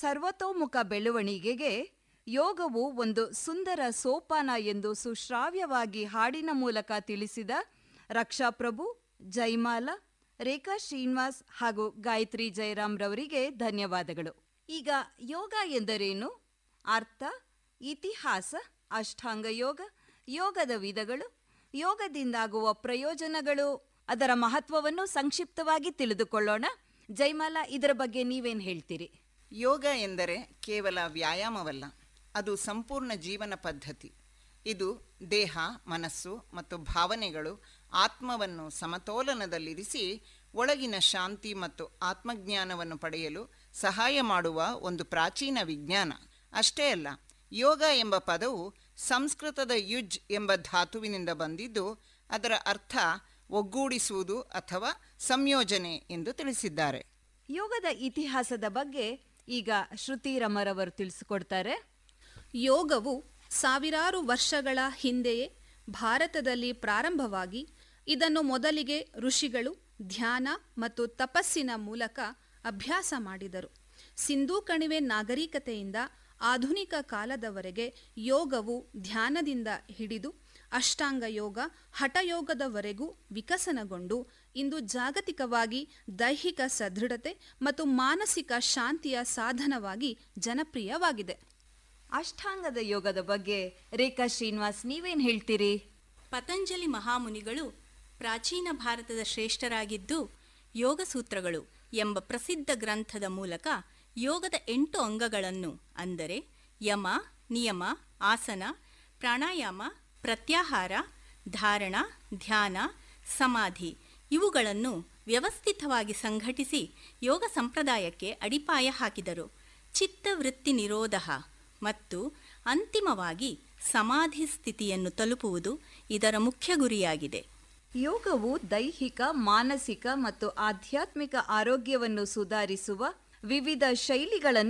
ಸರ್ವತೋಮುಖ ಬೆಳವಣಿಗೆಗೆ ಯೋಗವು ಒಂದು ಸುಂದರ ಸೋಪಾನ ಎಂದು ಸುಶ್ರಾವ್ಯವಾಗಿ ಹಾಡಿನ ಮೂಲಕ ತಿಳಿಸಿದ ರಕ್ಷಾಪ್ರಭು ಜೈಮಾಲ ರೇಖಾ ಶ್ರೀನಿವಾಸ್ ಹಾಗೂ ಗಾಯತ್ರಿ ಜಯರಾಮ್ ರವರಿಗೆ ಧನ್ಯವಾದಗಳು ಈಗ ಯೋಗ ಎಂದರೇನು ಅರ್ಥ ಇತಿಹಾಸ ಅಷ್ಟಾಂಗ ಯೋಗ ಯೋಗದ ವಿಧಗಳು ಯೋಗದಿಂದಾಗುವ ಪ್ರಯೋಜನಗಳು ಅದರ ಮಹತ್ವವನ್ನು ಸಂಕ್ಷಿಪ್ತವಾಗಿ ತಿಳಿದುಕೊಳ್ಳೋಣ ಜೈಮಾಲ ಇದರ ಬಗ್ಗೆ ನೀವೇನು ಹೇಳ್ತೀರಿ ಯೋಗ ಎಂದರೆ ಕೇವಲ ವ್ಯಾಯಾಮವಲ್ಲ ಅದು ಸಂಪೂರ್ಣ ಜೀವನ ಪದ್ಧತಿ ಇದು ದೇಹ ಮನಸ್ಸು ಮತ್ತು ಭಾವನೆಗಳು ಆತ್ಮವನ್ನು ಸಮತೋಲನದಲ್ಲಿರಿಸಿ ಒಳಗಿನ ಶಾಂತಿ ಮತ್ತು ಆತ್ಮಜ್ಞಾನವನ್ನು ಪಡೆಯಲು ಸಹಾಯ ಮಾಡುವ ಒಂದು ಪ್ರಾಚೀನ ವಿಜ್ಞಾನ ಅಷ್ಟೇ ಅಲ್ಲ ಯೋಗ ಎಂಬ ಪದವು ಸಂಸ್ಕೃತದ ಯುಜ್ ಎಂಬ ಧಾತುವಿನಿಂದ ಬಂದಿದ್ದು ಅದರ ಅರ್ಥ ಒಗ್ಗೂಡಿಸುವುದು ಅಥವಾ ಸಂಯೋಜನೆ ಎಂದು ತಿಳಿಸಿದ್ದಾರೆ ಯೋಗದ ಇತಿಹಾಸದ ಬಗ್ಗೆ ಈಗ ಶ್ರುತಿ ರಮರವರು ತಿಳಿಸಿಕೊಡ್ತಾರೆ ಯೋಗವು ಸಾವಿರಾರು ವರ್ಷಗಳ ಹಿಂದೆಯೇ ಭಾರತದಲ್ಲಿ ಪ್ರಾರಂಭವಾಗಿ ಇದನ್ನು ಮೊದಲಿಗೆ ಋಷಿಗಳು ಧ್ಯಾನ ಮತ್ತು ತಪಸ್ಸಿನ ಮೂಲಕ ಅಭ್ಯಾಸ ಮಾಡಿದರು ಸಿಂಧೂ ಕಣಿವೆ ನಾಗರಿಕತೆಯಿಂದ ಆಧುನಿಕ ಕಾಲದವರೆಗೆ ಯೋಗವು ಧ್ಯಾನದಿಂದ ಹಿಡಿದು ಅಷ್ಟಾಂಗ ಯೋಗ ಹಠಯೋಗದವರೆಗೂ ವಿಕಸನಗೊಂಡು ಇಂದು ಜಾಗತಿಕವಾಗಿ ದೈಹಿಕ ಸದೃಢತೆ ಮತ್ತು ಮಾನಸಿಕ ಶಾಂತಿಯ ಸಾಧನವಾಗಿ ಜನಪ್ರಿಯವಾಗಿದೆ ಅಷ್ಟಾಂಗದ ಯೋಗದ ಬಗ್ಗೆ ರೇಖಾ ಶ್ರೀನಿವಾಸ್ ನೀವೇನು ಹೇಳ್ತೀರಿ ಪತಂಜಲಿ ಮಹಾಮುನಿಗಳು ಪ್ರಾಚೀನ ಭಾರತದ ಶ್ರೇಷ್ಠರಾಗಿದ್ದು ಯೋಗ ಸೂತ್ರಗಳು ಎಂಬ ಪ್ರಸಿದ್ಧ ಗ್ರಂಥದ ಮೂಲಕ ಯೋಗದ ಎಂಟು ಅಂಗಗಳನ್ನು ಅಂದರೆ ಯಮ ನಿಯಮ ಆಸನ ಪ್ರಾಣಾಯಾಮ ಪ್ರತ್ಯಾಹಾರ ಧಾರಣ ಧ್ಯಾನ ಸಮಾಧಿ ಇವುಗಳನ್ನು ವ್ಯವಸ್ಥಿತವಾಗಿ ಸಂಘಟಿಸಿ ಯೋಗ ಸಂಪ್ರದಾಯಕ್ಕೆ ಅಡಿಪಾಯ ಹಾಕಿದರು ಚಿತ್ತವೃತ್ತಿ ನಿರೋಧ ಮತ್ತು ಅಂತಿಮವಾಗಿ ಸಮಾಧಿ ಸ್ಥಿತಿಯನ್ನು ತಲುಪುವುದು ಇದರ ಮುಖ್ಯ ಗುರಿಯಾಗಿದೆ ಯೋಗವು ದೈಹಿಕ ಮಾನಸಿಕ ಮತ್ತು ಆಧ್ಯಾತ್ಮಿಕ ಆರೋಗ್ಯವನ್ನು ಸುಧಾರಿಸುವ ವಿವಿಧ ಶೈಲಿಗಳನ್ನು